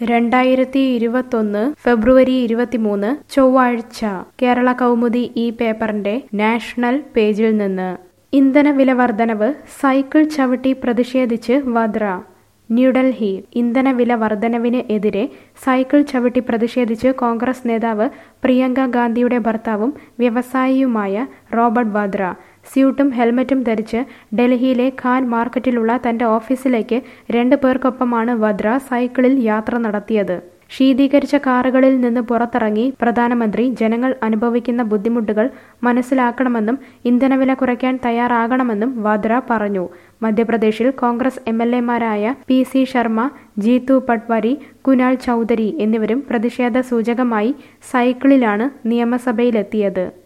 രണ്ടായിരത്തി ഇരുപത്തൊന്ന് ഫെബ്രുവരി ഇരുപത്തിമൂന്ന് ചൊവ്വാഴ്ച കേരള കൗമുദി ഈ പേപ്പറിന്റെ നാഷണൽ പേജിൽ നിന്ന് ഇന്ധനവില വർധനവ് സൈക്കിൾ ചവിട്ടി പ്രതിഷേധിച്ച് വദ്ര ന്യൂഡൽഹി ഇന്ധനവില വർധനവിന് എതിരെ സൈക്കിൾ ചവിട്ടി പ്രതിഷേധിച്ച് കോൺഗ്രസ് നേതാവ് പ്രിയങ്ക ഗാന്ധിയുടെ ഭർത്താവും വ്യവസായിയുമായ റോബർട്ട് വാദ്ര സ്യൂട്ടും ഹെൽമറ്റും ധരിച്ച് ഡൽഹിയിലെ ഖാൻ മാർക്കറ്റിലുള്ള തന്റെ ഓഫീസിലേക്ക് രണ്ട് പേർക്കൊപ്പമാണ് വദ്ര സൈക്കിളിൽ യാത്ര നടത്തിയത് ശീതീകരിച്ച കാറുകളിൽ നിന്ന് പുറത്തിറങ്ങി പ്രധാനമന്ത്രി ജനങ്ങൾ അനുഭവിക്കുന്ന ബുദ്ധിമുട്ടുകൾ മനസ്സിലാക്കണമെന്നും ഇന്ധനവില കുറയ്ക്കാൻ തയ്യാറാകണമെന്നും വാദ്ര പറഞ്ഞു മധ്യപ്രദേശിൽ കോൺഗ്രസ് എം എൽ എമാരായ പി സി ശർമ്മ ജീതു പട്വാരി കുനാൽ ചൗധരി എന്നിവരും പ്രതിഷേധ സൂചകമായി സൈക്കിളിലാണ് നിയമസഭയിലെത്തിയത്